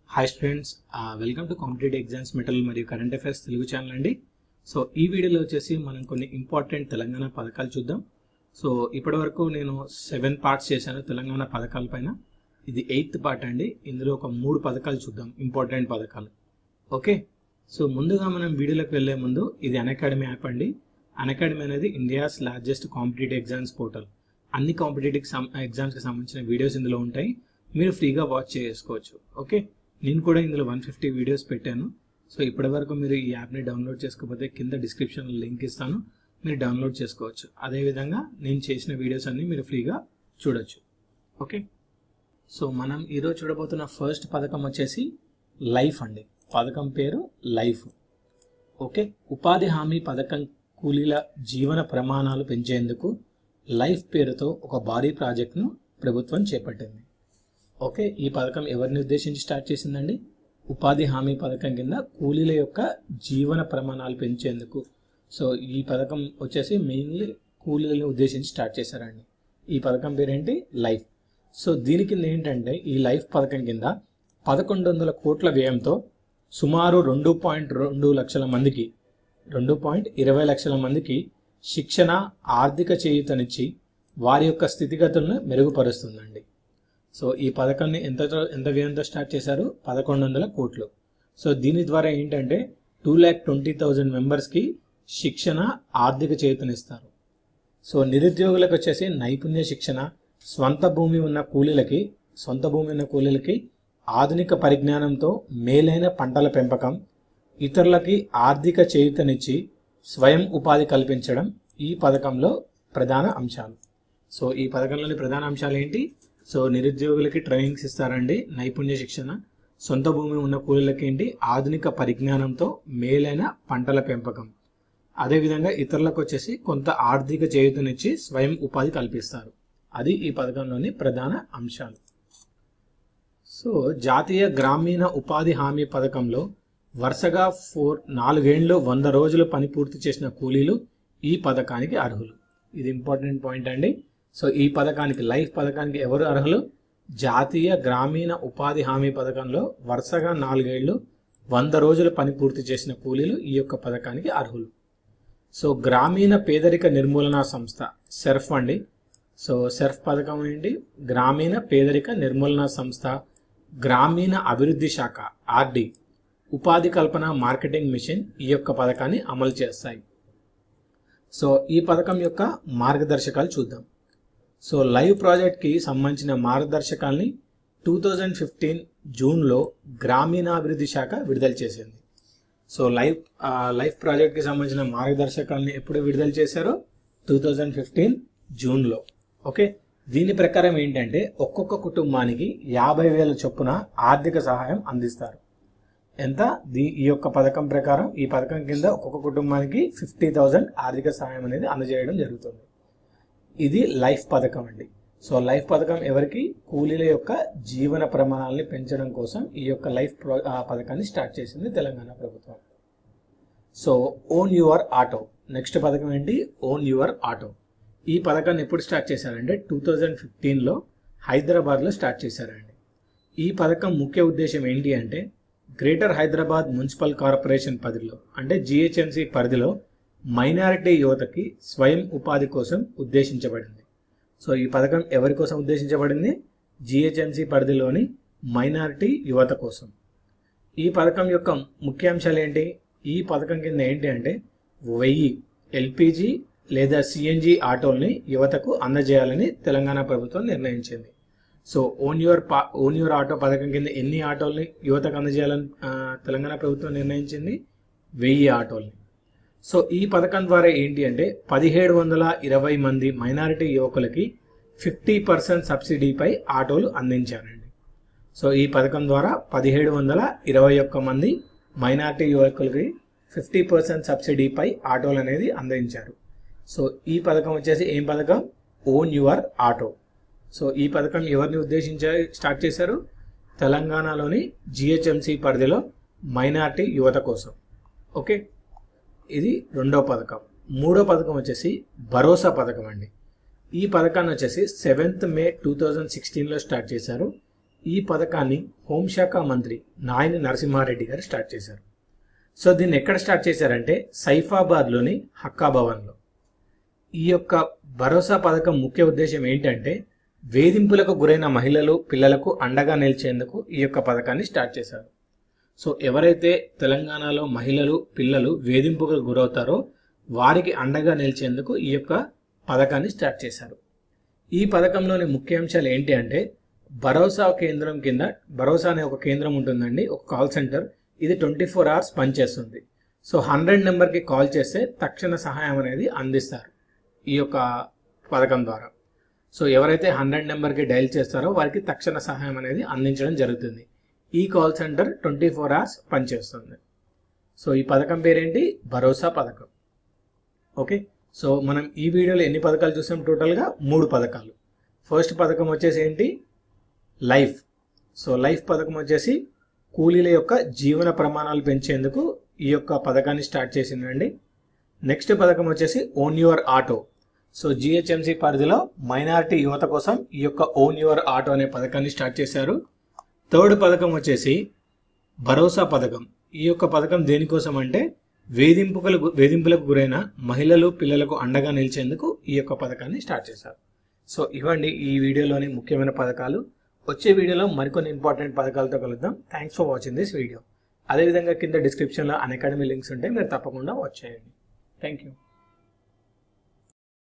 hi students welcome to competitive exams metal మరియు current affairs Telugu channel అండి so ఈ వీడియోలో వచ్చేసి మనం కొన్ని ఇంపార్టెంట్ తెలంగాణ పథకాలు చూద్దాం సో ఇప్పటివరకు నేను సెవెన్ పార్ట్స్ చేశాను తెలంగాణ పథకాల పైన ఇది ఎయిత్ పార్ట్ అండి ఇందులో ఒక మూడు పథకాలు చూద్దాం ఇంపార్టెంట్ పథకాలు ఓకే సో ముందుగా మనం వీడియోలోకి వెళ్లే ముందు ఇది అకాడమీ యాప్ అండి అకాడమీ అనేది India's largest competitive exams portal అన్ని కాంపిటేటివ్ ఎగ్జామ్స్కి సంబంధించిన వీడియోస్ ఇందులో ఉంటాయి మీరు ఫ్రీగా వాచ్ చేసుకోవచ్చు ఓకే నేను కూడా ఇందులో వన్ ఫిఫ్టీ వీడియోస్ పెట్టాను సో ఇప్పటి వరకు మీరు ఈ యాప్ని డౌన్లోడ్ చేసుకోకపోతే కింద డిస్క్రిప్షన్లో లింక్ ఇస్తాను మీరు డౌన్లోడ్ చేసుకోవచ్చు అదేవిధంగా నేను చేసిన వీడియోస్ అన్ని మీరు ఫ్రీగా చూడొచ్చు ఓకే సో మనం ఈరోజు చూడబోతున్న ఫస్ట్ పథకం వచ్చేసి లైఫ్ అండి పథకం పేరు లైఫ్ ఓకే ఉపాధి హామీ పథకం కూలీల జీవన ప్రమాణాలు పెంచేందుకు లైఫ్ పేరుతో ఒక భారీ ప్రాజెక్ట్ను ప్రభుత్వం చేపట్టింది ఓకే ఈ పథకం ఎవరిని ఉద్దేశించి స్టార్ట్ చేసిందండి ఉపాధి హామీ పథకం కింద కూలీల యొక్క జీవన ప్రమాణాలు పెంచేందుకు సో ఈ పథకం వచ్చేసి మెయిన్లీ కూలీలను ఉద్దేశించి స్టార్ట్ చేశారండి ఈ పథకం పేరేంటి లైఫ్ సో దీని కింద ఏంటంటే ఈ లైఫ్ పథకం కింద పదకొండు వందల కోట్ల వ్యయంతో సుమారు రెండు పాయింట్ రెండు లక్షల మందికి రెండు పాయింట్ ఇరవై లక్షల మందికి శిక్షణ ఆర్థిక చేయూతనిచ్చి వారి యొక్క స్థితిగతులను మెరుగుపరుస్తుందండి సో ఈ పథకాన్ని ఎంత ఎంత వ్యయంతో స్టార్ట్ చేశారు పదకొండు వందల కోట్లు సో దీని ద్వారా ఏంటంటే టూ ల్యాక్ ట్వంటీ థౌజండ్ మెంబర్స్కి శిక్షణ ఆర్థిక చేతనిస్తారు సో నిరుద్యోగులకు వచ్చేసి నైపుణ్య శిక్షణ స్వంత భూమి ఉన్న కూలీలకి సొంత భూమి ఉన్న కూలీలకి ఆధునిక పరిజ్ఞానంతో మేలైన పంటల పెంపకం ఇతరులకి ఆర్థిక చేయూతనిచ్చి స్వయం ఉపాధి కల్పించడం ఈ పథకంలో ప్రధాన అంశాలు సో ఈ పథకంలోని ప్రధాన అంశాలు ఏంటి సో నిరుద్యోగులకి ట్రైనింగ్స్ ఇస్తారండి నైపుణ్య శిక్షణ సొంత భూమి ఉన్న కూలీలకి ఏంటి ఆధునిక పరిజ్ఞానంతో మేలైన పంటల పెంపకం అదేవిధంగా ఇతరులకు వచ్చేసి కొంత ఆర్థిక చేయూతనిచ్చి స్వయం ఉపాధి కల్పిస్తారు అది ఈ పథకంలోని ప్రధాన అంశాలు సో జాతీయ గ్రామీణ ఉపాధి హామీ పథకంలో వరుసగా ఫోర్ నాలుగేండ్లు వంద రోజులు పని పూర్తి చేసిన కూలీలు ఈ పథకానికి అర్హులు ఇది ఇంపార్టెంట్ పాయింట్ అండి సో ఈ పథకానికి లైఫ్ పథకానికి ఎవరు అర్హులు జాతీయ గ్రామీణ ఉపాధి హామీ పథకంలో వరుసగా నాలుగేళ్లు వంద రోజులు పని పూర్తి చేసిన కూలీలు ఈ యొక్క పథకానికి అర్హులు సో గ్రామీణ పేదరిక నిర్మూలన సంస్థ సెర్ఫ్ అండి సో సెర్ఫ్ పథకం ఏంటి గ్రామీణ పేదరిక నిర్మూలన సంస్థ గ్రామీణ అభివృద్ధి శాఖ ఆర్డి ఉపాధి కల్పన మార్కెటింగ్ మిషన్ ఈ యొక్క పథకాన్ని అమలు చేస్తాయి సో ఈ పథకం యొక్క మార్గదర్శకాలు చూద్దాం సో లైవ్ ప్రాజెక్ట్కి సంబంధించిన మార్గదర్శకాల్ని టూ థౌజండ్ ఫిఫ్టీన్ జూన్లో గ్రామీణాభివృద్ధి శాఖ విడుదల చేసింది సో లైవ్ లైఫ్ ప్రాజెక్ట్కి సంబంధించిన మార్గదర్శకాల్ని ఎప్పుడు విడుదల చేశారో టూ థౌజండ్ ఫిఫ్టీన్ జూన్లో ఓకే దీని ప్రకారం ఏంటంటే ఒక్కొక్క కుటుంబానికి యాభై వేల చొప్పున ఆర్థిక సహాయం అందిస్తారు ఎంత దీ ఈ యొక్క పథకం ప్రకారం ఈ పథకం కింద ఒక్కొక్క కుటుంబానికి ఫిఫ్టీ థౌజండ్ ఆర్థిక సహాయం అనేది అందజేయడం జరుగుతుంది ఇది లైఫ్ పథకం అండి సో లైఫ్ పథకం ఎవరికి కూలీల యొక్క జీవన ప్రమాణాలని పెంచడం కోసం ఈ యొక్క లైఫ్ పథకాన్ని స్టార్ట్ చేసింది తెలంగాణ ప్రభుత్వం so own your auto next పథకం ఏంటి ఓన్ యువర్ ఆటో ఈ పథకాన్ని ఎప్పుడు స్టార్ట్ చేశారంటే టూ థౌజండ్ ఫిఫ్టీన్లో హైదరాబాద్లో స్టార్ట్ చేశారండి ఈ పథకం ముఖ్య ఉద్దేశం ఏంటి అంటే గ్రేటర్ హైదరాబాద్ మున్సిపల్ కార్పొరేషన్ పరిధిలో అంటే జిహెచ్ఎంసి పరిధిలో మైనారిటీ యువతకి స్వయం ఉపాధి కోసం ఉద్దేశించబడింది సో ఈ పథకం ఎవరి కోసం ఉద్దేశించబడింది జిహెచ్ఎంసి పరిధిలోని మైనారిటీ యువత కోసం ఈ పథకం యొక్క ముఖ్యాంశాలు ఏంటి ఈ పథకం కింద ఏంటి అంటే వెయ్యి ఎల్పిజి లేదా సిఎన్జి ఆటోల్ని యువతకు అందజేయాలని తెలంగాణ ప్రభుత్వం నిర్ణయించింది సో ఓన్ యువర్ పా ఓన్ యువర్ ఆటో పథకం కింద ఎన్ని ఆటోల్ని యువతకు అందజేయాలని తెలంగాణ ప్రభుత్వం నిర్ణయించింది వెయ్యి ఆటోల్ని సో ఈ పథకం ద్వారా ఏంటి అంటే పదిహేడు వందల ఇరవై మంది మైనారిటీ యువకులకి ఫిఫ్టీ పర్సెంట్ సబ్సిడీపై ఆటోలు అందించారండి సో ఈ పథకం ద్వారా పదిహేడు వందల ఇరవై ఒక్క మంది మైనారిటీ యువకులకి ఫిఫ్టీ పర్సెంట్ సబ్సిడీపై ఆటోలు అనేది అందించారు సో ఈ పథకం వచ్చేసి ఏం పథకం ఓన్ యువర్ ఆటో సో ఈ పథకం ఎవరిని ఉద్దేశించి స్టార్ట్ చేశారు తెలంగాణలోని జిహెచ్ఎంసి పరిధిలో మైనార్టీ యువత కోసం ఓకే ఇది రెండో పథకం మూడో పథకం వచ్చేసి భరోసా పథకం అండి ఈ పథకాన్ని వచ్చేసి సెవెంత్ మే టూ థౌజండ్ సిక్స్టీన్లో స్టార్ట్ చేశారు ఈ పథకాన్ని హోంశాఖ మంత్రి నాయని నరసింహారెడ్డి గారు స్టార్ట్ చేశారు సో దీన్ని ఎక్కడ స్టార్ట్ చేశారంటే సైఫాబాద్లోని హక్కా భవన్లో ఈ యొక్క భరోసా పథకం ముఖ్య ఉద్దేశం ఏంటంటే వేధింపులకు గురైన మహిళలు పిల్లలకు అండగా నిలిచేందుకు ఈ యొక్క పథకాన్ని స్టార్ట్ చేశారు సో ఎవరైతే తెలంగాణలో మహిళలు పిల్లలు వేధింపులకు గురవుతారో వారికి అండగా నిలిచేందుకు ఈ యొక్క పథకాన్ని స్టార్ట్ చేశారు ఈ పథకంలోని ముఖ్య అంశాలు ఏంటి అంటే భరోసా కేంద్రం కింద భరోసా అనే ఒక కేంద్రం ఉంటుందండి ఒక కాల్ సెంటర్ ఇది ట్వంటీ ఫోర్ అవర్స్ పనిచేస్తుంది సో హండ్రెడ్ నెంబర్కి కాల్ చేస్తే తక్షణ సహాయం అనేది అందిస్తారు ఈ యొక్క పథకం ద్వారా సో ఎవరైతే హండ్రెడ్ నెంబర్కి డైల్ చేస్తారో వారికి తక్షణ సహాయం అనేది అందించడం జరుగుతుంది ఈ call centre twenty four hours పనిచేస్తుంది సో ఈ పథకం పేరేంటి భరోసా పథకం ఓకే సో మనం ఈ వీడియోలో ఎన్ని పథకాలు చూసాం టోటల్గా మూడు పథకాలు ఫస్ట్ పథకం వచ్చేసి ఏంటి లైఫ్ సో లైఫ్ పథకం వచ్చేసి కూలీల యొక్క జీవన ప్రమాణాలు పెంచేందుకు ఈ యొక్క పథకాన్ని స్టార్ట్ చేసిందండి నెక్స్ట్ పథకం వచ్చేసి own your auto so G H M C పరిధిలో మైనారిటీ యువత కోసం ఈ యొక్క ఓన్ యువర్ ఆటో అనే పథకాన్ని స్టార్ట్ చేశారు థర్డ్ పథకం వచ్చేసి భరోసా పథకం ఈ యొక్క పథకం దేనికోసం అంటే వేధింపులకు వేధింపులకు గురైన మహిళలు పిల్లలకు అండగా నిలిచేందుకు ఈ యొక్క పథకాన్ని స్టార్ట్ చేశారు సో ఇవ్వండి ఈ వీడియోలోని ముఖ్యమైన పథకాలు వచ్చే వీడియోలో మరికొన్ని ఇంపార్టెంట్ పథకాలతో కలుద్దాం thanks for watching this video అదేవిధంగా కింద డిస్క్రిప్షన్లో అన్ అకాడమీ లింక్స్ ఉంటే మీరు తప్పకుండా వాచ్ చేయండి థ్యాంక్ యూ